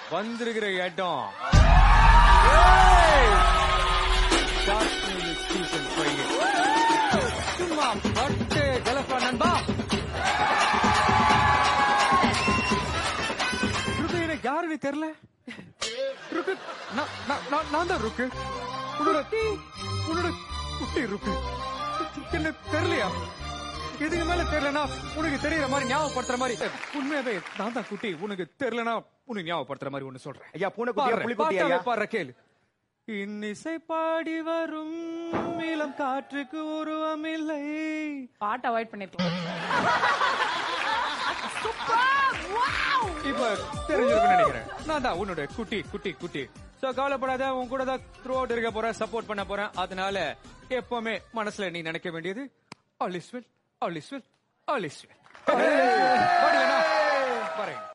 வந்திருக்கிற இடம் Start music season five. சும்மா பட்டு கலப்பா நண்பா ருக்கு எனக்கு யாருன்னு தெரியல ருக்கு நான் நான்- நான் நான் தான் ருக்கு உன்னோட உன்னோட குட்டி ருக்கு என்ன தெரியலையா இதுக்கு மேல தெரியலனா உனக்கு தெரியற மாதிரி ஞாபகப்படுத்துற மாதிரி உண்மையாவே நான் தான் குட்டி உனக்கு தெரியலனா உனக்கு ஞாபகப்படுத்துற மாதிரி ஒண்ணு சொல்றேன் ஐயா பூனைக்குட்டியா பாடுறேன். புலிக்குட்டியா பார்த்தாவே ஐயா பாடுற கேளு இன்னிசை பாடி வரும் இளம் காற்றுக்கு உருவம் இல்லை பாட்டு அவாய்ட் பண்ணிருக்கோம் இப்ப தெரிஞ்சிருக்குன்னு நினைக்கிறேன் நான் தான் உன்னோட குட்டி குட்டி குட்டி சோ கவலைப்படாத உன் கூட தான் த்ரூ அவுட் இருக்க போறேன் சப்போர்ட் பண்ண போறேன் அதனால எப்பவுமே மனசுல நீ நினைக்க வேண்டியது all is well all is well all is well பாருங்க